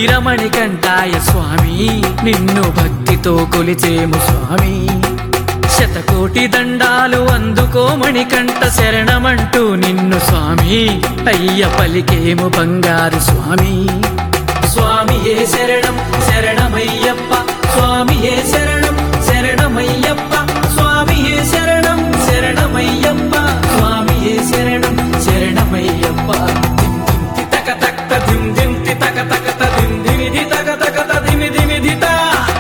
వీరమణి కంటాయ స్వామి నిన్ను భక్తితో కొలిచేము స్వామి శతకోటి దండాలు అందుకోమణి కంట శరణమంటూ నిన్ను స్వామి అయ్య పలికేము బంగారు స్వామి స్వామి ఏ శరణం శరణమయ్యప్ప స్వామి ఏ శరణం శరణమయ్యప్ప స్వామి ఏ శరణం శరణమయ్యప్ప స్వామి ఏ శరణం శరణమయ్యప్ప దిం దిం తి తక తక త దిం దిం తి తక తక త దిం దిమి ది తక తక త దిమి దిమి ది తా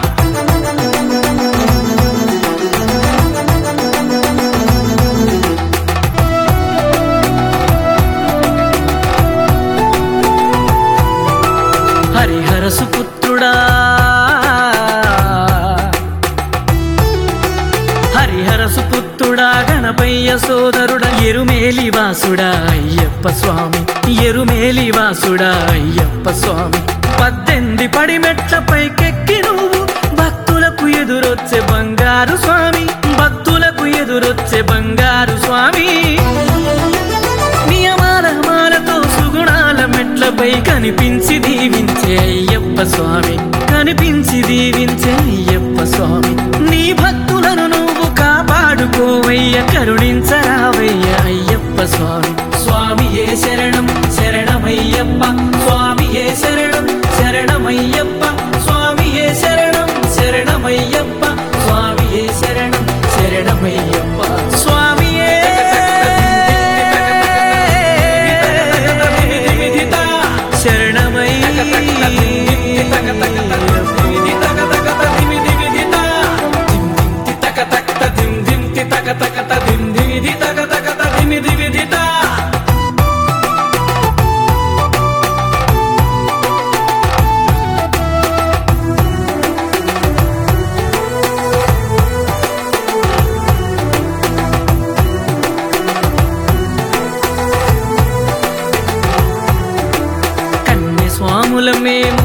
హరిహర సుపుత్రుడా హరిహర సుపుత్రుడా గణపయ్య సోదరుడా ఎరుమేలి వాసుడా అయ్యప్ప స్వామి ఎరుమేలి వాసుడా అయ్యప్ప స్వామి పద్దెనిమిది పడిమెట్ల పైకెక్కి నువ్వు భక్తులకు ఎదురొచ్చే బంగారు స్వామి భక్తులకు ఎదురొచ్చే బంగారు స్వామి నియమాల మాలతో సుగుణాల మెట్లపై కనిపించి దీవించే అయ్యప్ప స్వామి కనిపించి దీవించే అయ్యప్ప స్వామి నీ భక్తులను నువ్వు కాపాడుకోవయ్య కరుణించరావయ్య అయ్యప్ప స్వామి స్వామి ఏ శరణం శరణమయ్యప్ప స్వామి ఏ శరణం శరణమయ్యప్ప స్వామి ఏ శరణం శరణమయ్యప్ప స్వామి ఏ శరణం శరణమయ్యప్ప స్వామి శరణమై కన్య స్వాముల మేము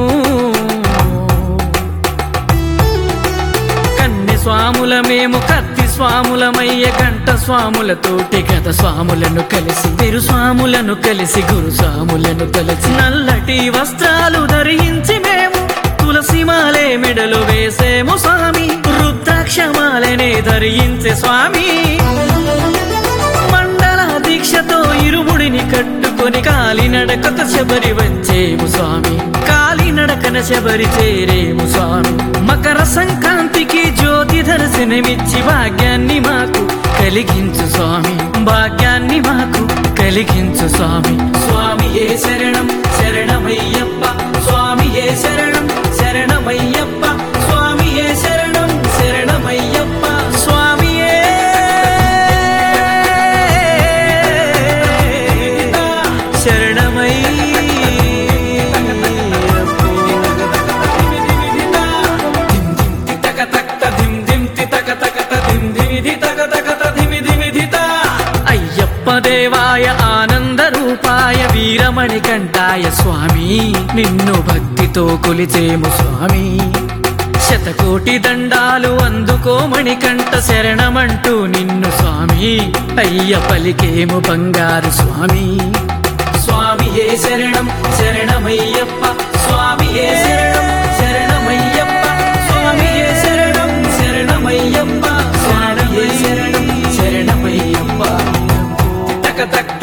కన్య స్వాముల మేము కత్తి స్వాములమయ్య గంట స్వాములతోటి గత స్వాములను కలిసి తిరు స్వాములను కలిసి గురు స్వాములను కలిసి నల్లటి వస్త్రాలు ధరించి మేము తులసి మాలే మెడలు వేసేము స్వామి రుద్రాక్షమాలనే ధరించే స్వామి మండల దీక్షతో ఇరుముడిని కట్టుకొని కాలినడకత శబరి వచ్చేము స్వామి కాలినడకన శబరి చేరేము స్వామి మకర సంక్రాంతికి జ్యోతి దర్శనమిచ్చి భాగ్యాన్ని మాకు కలిగించు స్వామి భాగ్యాన్ని మాకు కలిగించు స్వామి స్వామి ఏ శరణం శరణమయ్యప్ప స్వామి ఏ శరణం శరణమయ్యప్ప స్వామి ఏ శరణం శరణమయ్యప్ప స్వామి శరణమై అయ్యప్ప దేవాయ ఆనంద రూపాయ వీరమణి కంటాయ స్వామి నిన్ను భక్తితో కొలిచేము స్వామి శతకోటి దండాలు అందుకోమణి కంట శరణమంటూ నిన్ను స్వామి అయ్య పలికేము బంగారు స్వామి స్వామి ఏ శరణం శరణమయ్యప్ప స్వామి ఏ శరణం శరణమయ్యప్ప స్వామి ఏ శరణం శరణమయ్యప్ప స్వామి ఏ శరణం శరణమయ్యప్ప తక తక్క